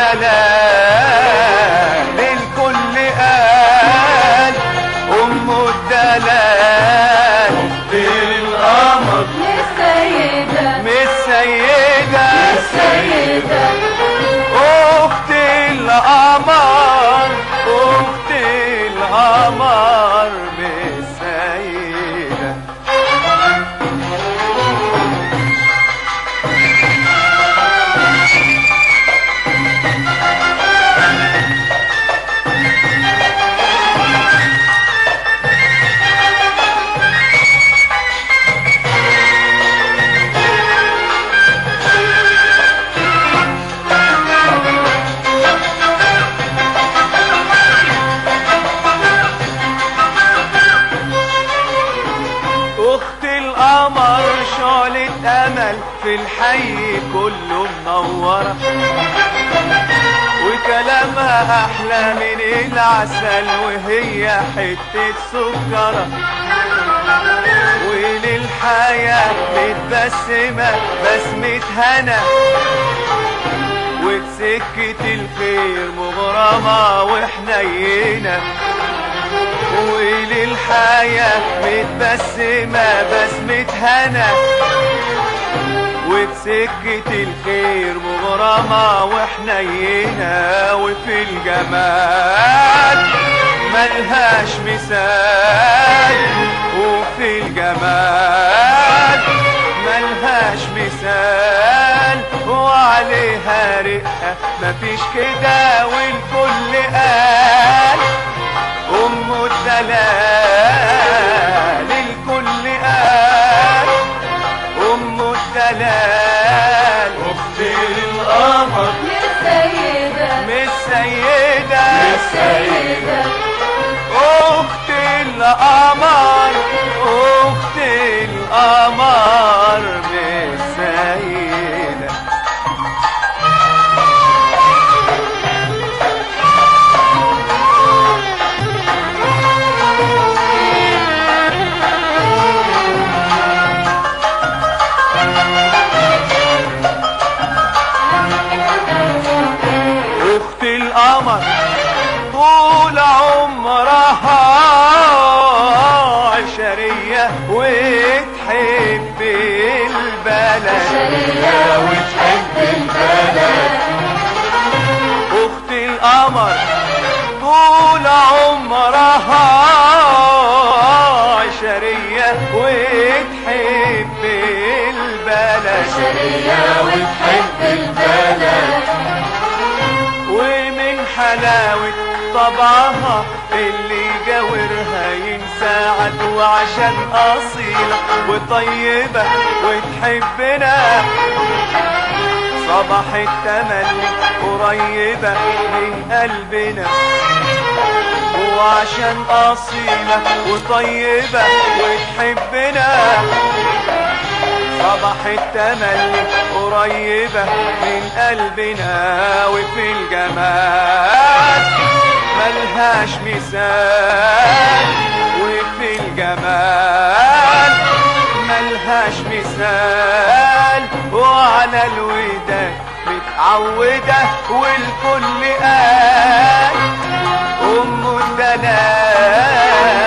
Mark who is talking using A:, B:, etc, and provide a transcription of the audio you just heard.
A: الدلال الكل قال ام الدلال
B: القمر
C: للسيدة
A: مش سيدة
C: السيدة
A: اخت القمر اخت القمر مش سيدة اخت القمر شعلة امل في الحي كله منورة وكلامها احلى من العسل وهي حتة سكرة وللحياة متبسمة بسمة هنا وبسكة الخير مغرمة وحنينة وللحياة متبسمة بسمة هنا وبسكة الخير مغرمة وحنينة وفي الجمال ملهاش مثال وفي الجمال ملهاش مثال وعليها رقة مفيش كده والكل قال أم الدلال الكل قال أم الدلال
B: اخت القمر
C: للسيدة
A: مش سيدة
C: السيدة
A: أخت القمر أخت القمر مش سيدة اخت القمر طول عمرها عشرية وتحب البلد
C: شرية وتحب البلد
A: اخت القمر طول عمرها عشرية وتحب البلد
C: شرية وتحب البلد
A: ومن حلاوة طبعها اللي جاورها ينسى عدو عشان أصيلة وطيبة وتحبنا صباح التملي قريبة من قلبنا وعشان أصيلة وطيبة وتحبنا صباح التملي قريبة من قلبنا وفي الجمال ملهاش مثال وفي الجمال ملهاش مثال وعلى الوداد متعودة والكل قال أم الدلال